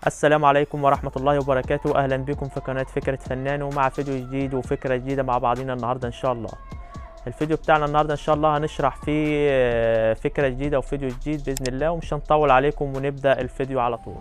السلام عليكم ورحمة الله وبركاته أهلا بكم في قناة فكرة فنان ومع فيديو جديد وفكرة جديدة مع بعضنا النهاردة إن شاء الله الفيديو بتاعنا النهاردة إن شاء الله هنشرح فيه آه، فكرة جديدة وفيديو جديد بإذن الله ومش هنطول عليكم ونبدأ الفيديو على طول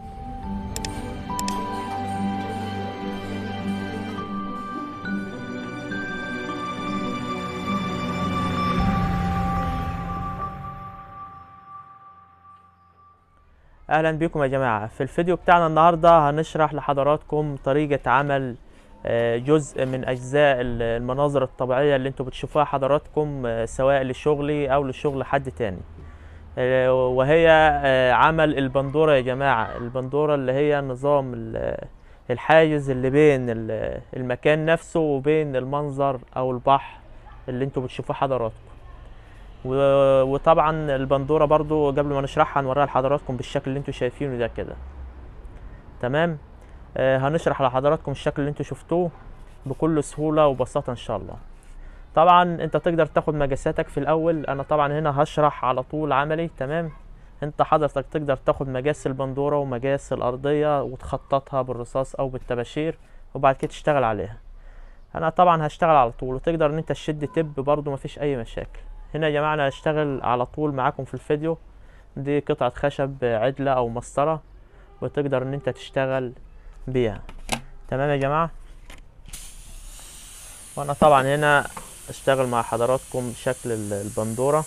اهلا بكم يا جماعه في الفيديو بتاعنا النهارده هنشرح لحضراتكم طريقه عمل آه، جزء من اجزاء ال- المناظر الطبيعيه اللي انتوا بتشوفوها حضراتكم آه، سواء لشغلي او لشغل حد تاني آه، وهي آه، عمل البندوره يا جماعه البندوره اللي هي نظام ال- الحاجز اللي بين ال- المكان نفسه وبين المنظر او البحر اللي انتوا بتشوفوه حضراتكم و- وطبعا البندوره برضو قبل ما نشرحها هنوريها لحضراتكم بالشكل اللي انتوا شايفينه ده كده تمام آه هنشرح لحضراتكم الشكل اللي انتوا شفتوه بكل سهوله وبساطه ان شاء الله طبعا انت تقدر تاخد مقاساتك في الاول انا طبعا هنا هشرح على طول عملي تمام انت حضرتك تقدر تاخد مقاس البندوره ومقاس الارضيه وتخططها بالرصاص او بالطباشير وبعد كده تشتغل عليها انا طبعا هشتغل على طول وتقدر ان انت تشد تب برضو مفيش اي مشاكل هنا يا جماعة أنا هشتغل على طول معاكم في الفيديو دي قطعة خشب عدلة أو مسطرة وتقدر إن أنت تشتغل بيها تمام يا جماعة وأنا طبعا هنا أشتغل مع حضراتكم شكل ال- البندورة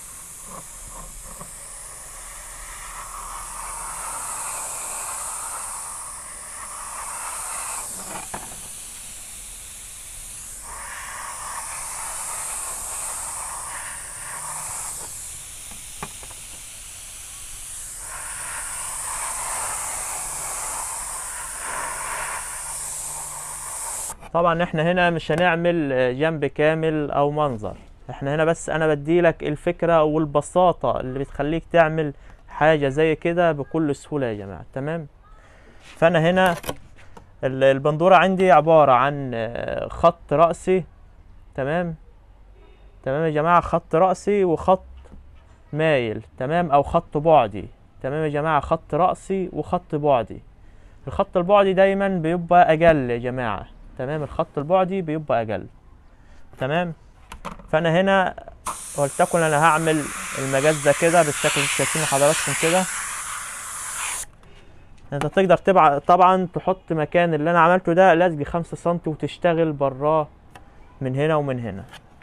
طبعا احنا هنا مش هنعمل آه، جنب كامل او منظر احنا هنا بس انا بديلك الفكرة والبساطة اللي بتخليك تعمل حاجة زي كده بكل سهولة يا جماعة تمام فانا هنا ال- البندورة عندي عبارة عن آه، خط رأسي تمام تمام يا جماعة خط رأسي وخط مايل تمام او خط بعدي تمام يا جماعة خط رأسي وخط بعدي الخط البعدي دايما بيبقى اقل يا جماعة تمام الخط البعدي بيبقى اقل تمام فانا هنا ولتكن انا هعمل المجاز ده كده بالشكل اللي شايفينه حضراتكم كده انت تقدر تبع طبعا تحط مكان اللي انا عملته ده لزق خمسة سنتي وتشتغل براه من هنا ومن هنا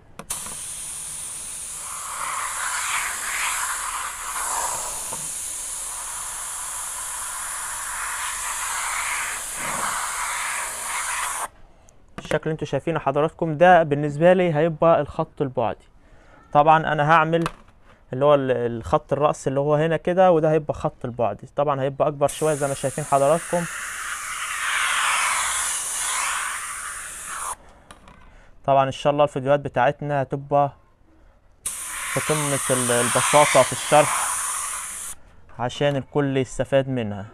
الشكل اللي انتوا شايفينه حضراتكم ده بالنسبة لي هيبقى الخط البعدي طبعا انا هعمل اللي هو ال- الخط الرأس اللي هو هنا كده وده هيبقى خط البعدي طبعا هيبقى اكبر شوية زي ما شايفين حضراتكم طبعا ان شاء الله الفيديوهات بتاعتنا هتبقى في قمة ال- البساطة في الشرح عشان الكل يستفاد منها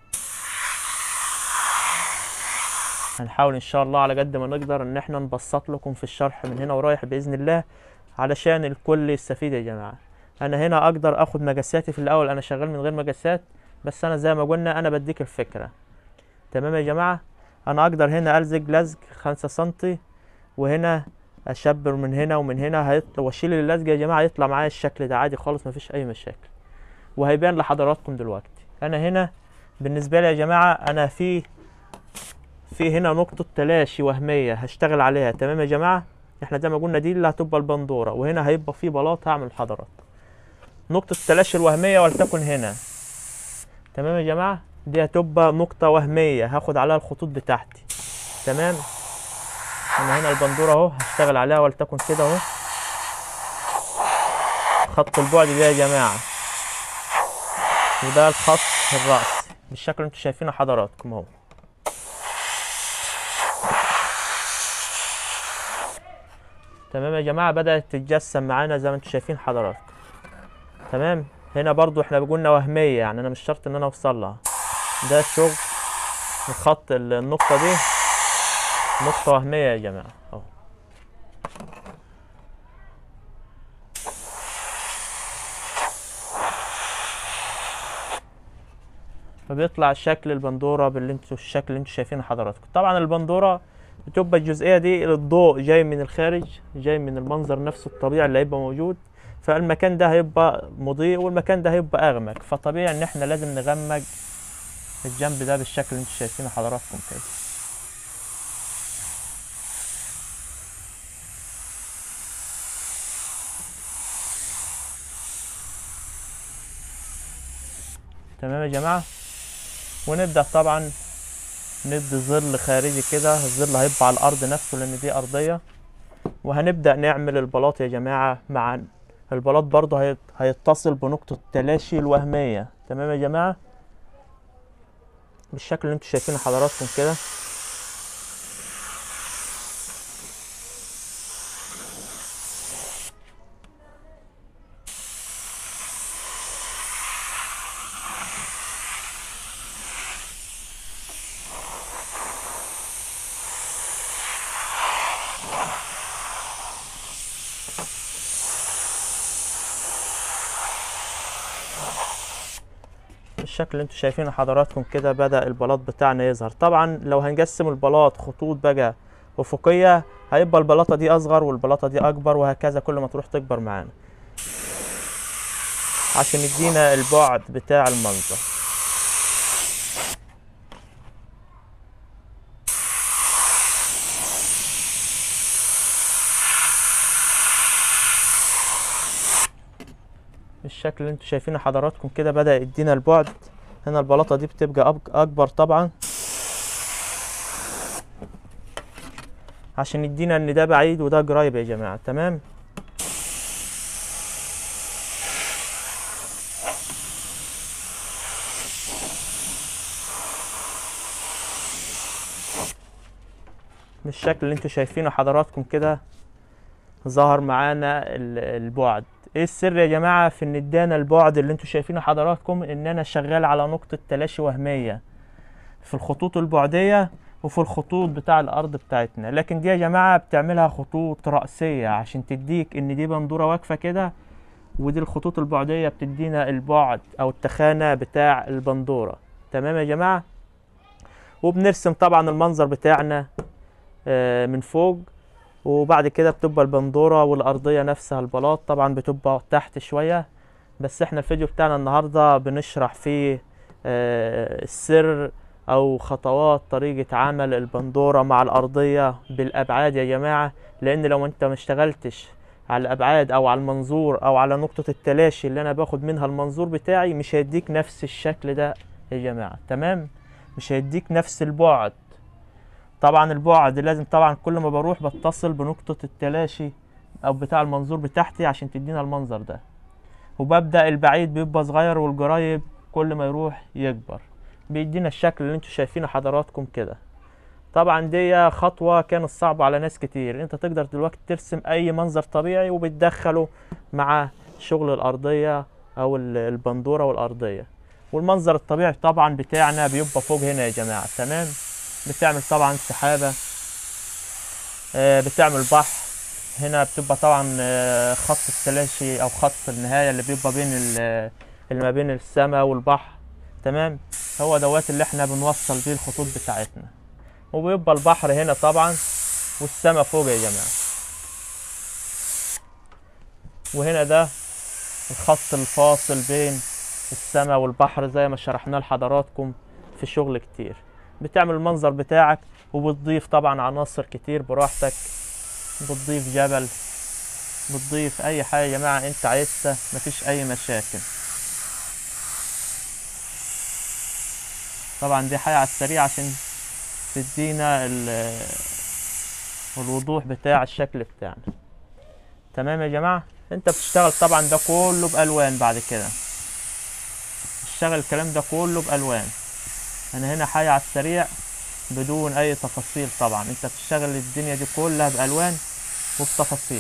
هنحاول ان شاء الله على قد ما نقدر ان احنا نبسط لكم في الشرح من هنا ورايح باذن الله علشان الكل يستفيد يا جماعه انا هنا اقدر اخد مقاساتي في الاول انا شغال من غير مقاسات بس انا زي ما قلنا انا بديك الفكره تمام يا جماعه انا اقدر هنا الزق لزق خمسة سنتي وهنا اشبر من هنا ومن هنا هيطلع واشيل اللزق يا جماعه يطلع معايا الشكل ده عادي خالص مفيش اي مشاكل وهيبان لحضراتكم دلوقتي انا هنا بالنسبه لي يا جماعه انا في في هنا نقطة تلاشي وهمية هشتغل عليها تمام يا جماعة احنا زي ما قلنا دي اللي هتبقى البندورة وهنا هيبقى في بلاط هعمل حضرات نقطة التلاشي الوهمية ولتكن هنا تمام يا جماعة دي هتبقى نقطة وهمية هاخد عليها الخطوط بتاعتي تمام انا هنا البندورة اهو هشتغل عليها ولتكن كده اهو خط البعد ده يا جماعة وده الخط الرأسي بالشكل اللي انتوا شايفينه حضراتكم اهو تمام يا جماعة بدأت تتجسم معانا زي ما انتم شايفين حضراتكم تمام هنا برضو احنا قلنا وهمية يعني انا مش شرط ان انا اوصل لها ده شغل الخط ال- النقطة دي نقطة وهمية يا جماعة اهو فبيطلع شكل البندوره باللي انتوا الشكل اللي انتوا شايفينه حضراتكم طبعا البندوره بتبقى الجزئيه دي الضوء جاي من الخارج جاي من المنظر نفسه الطبيعي اللي هيبقى موجود فالمكان ده هيبقى مضيء والمكان ده هيبقى اغمق فطبيعي ان احنا لازم نغمق الجنب ده بالشكل اللي انتوا شايفينه حضراتكم كده تمام يا جماعة ونبدأ طبعا ندي ظل خارجي كده الظل هيبقى على الأرض نفسه لأن دي أرضية وهنبدأ نعمل البلاط يا جماعة مع البلاط برضه هيت- هيتصل بنقطة التلاشي الوهمية تمام يا جماعة بالشكل اللي انتوا شايفينه حضراتكم كده بالشكل اللي انتوا شايفينه حضراتكم كده بدأ البلاط بتاعنا يظهر طبعا لو هنقسم البلاط خطوط بقى أفقية هيبقى البلاطة دي أصغر والبلاطة دي أكبر وهكذا كل ما تروح تكبر معانا عشان يدينا البعد بتاع المنظر بالشكل اللي انتوا شايفينه حضراتكم كده بدأ يدينا البعد هنا البلاطة دي بتبقى أب- أكبر طبعا عشان يدينا ان ده بعيد وده قريب يا جماعة تمام بالشكل اللي انتوا شايفينه حضراتكم كده ظهر معانا ال- البعد ايه السر يا جماعة في ان ادانا البعد اللي انتوا شايفينه حضراتكم ان انا شغال على نقطة تلاشي وهمية في الخطوط البعدية وفي الخطوط بتاع الارض بتاعتنا لكن دي يا جماعة بتعملها خطوط رأسية عشان تديك ان دي بندورة واقفة كده ودي الخطوط البعدية بتدينا البعد او التخانة بتاع البندورة تمام يا جماعة وبنرسم طبعا المنظر بتاعنا آه، من فوق وبعد كده بتبقى البندورة والأرضية نفسها البلاط طبعا بتبقى تحت شوية بس احنا الفيديو بتاعنا النهاردة بنشرح فيه آه، السر أو خطوات طريقة عمل البندورة مع الأرضية بالأبعاد يا جماعة لأن لو أنت ما اشتغلتش على الأبعاد أو على المنظور أو على نقطة التلاشي اللي أنا باخد منها المنظور بتاعي مش هيديك نفس الشكل ده يا جماعة تمام مش هيديك نفس البعد طبعا البعد لازم طبعا كل ما بروح بتصل بنقطة التلاشي او بتاع المنظور بتاعتي عشان تدينا المنظر ده وببدأ البعيد بيبقى صغير والقريب كل ما يروح يكبر بيدينا الشكل اللي انتوا شايفينه حضراتكم كده طبعا دي خطوة كانت صعبة على ناس كتير انت تقدر دلوقتي ترسم اي منظر طبيعي وبتدخله مع شغل الارضية او ال- البندورة والارضية والمنظر الطبيعي طبعا بتاعنا بيبقى فوق هنا يا جماعة تمام بتعمل طبعا سحابة آه، بتعمل بحر هنا بتبقى طبعا آه، خط التلاشي او خط النهاية اللي بيبقى بين ال- اللي ما بين السماء والبحر تمام هو دوات اللي احنا بنوصل بيه الخطوط بتاعتنا وبيبقى البحر هنا طبعا والسماء فوق يا جماعة وهنا ده الخط الفاصل بين السماء والبحر زي ما شرحناه لحضراتكم في شغل كتير بتعمل المنظر بتاعك وبتضيف طبعا عناصر كتير براحتك بتضيف جبل بتضيف اي حاجه يا جماعه انت عايزها مفيش اي مشاكل طبعا دي حاجه على السريع عشان تدينا ال- الوضوح بتاع الشكل بتاعنا تمام يا جماعه انت بتشتغل طبعا ده كله بالوان بعد كده تشتغل الكلام ده كله بالوان انا هنا حاجه على السريع بدون اي تفاصيل طبعا انت بتشتغل الدنيا دي كلها بالوان وبتفاصيل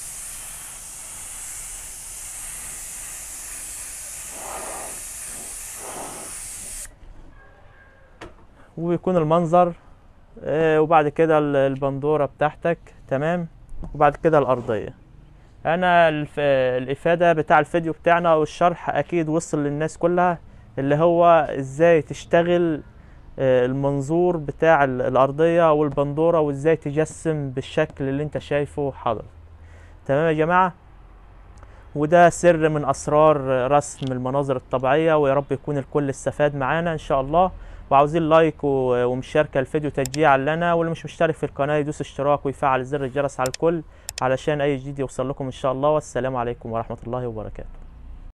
ويكون المنظر آه، وبعد كده ال- البندورة بتاعتك تمام وبعد كده الأرضية أنا الف... الإفادة بتاع الفيديو بتاعنا والشرح أكيد وصل للناس كلها اللي هو ازاي تشتغل آه، المنظور بتاع ال- الارضيه والبندوره وازاي تجسم بالشكل اللي انت شايفه حاضر تمام يا جماعه وده سر من اسرار رسم المناظر الطبيعيه ويا رب يكون الكل استفاد معانا ان شاء الله وعاوزين لايك و- ومشاركه الفيديو تشجيعا لنا واللي مش مشترك في القناه يدوس اشتراك ويفعل زر الجرس على الكل علشان اي جديد يوصل لكم ان شاء الله والسلام عليكم ورحمه الله وبركاته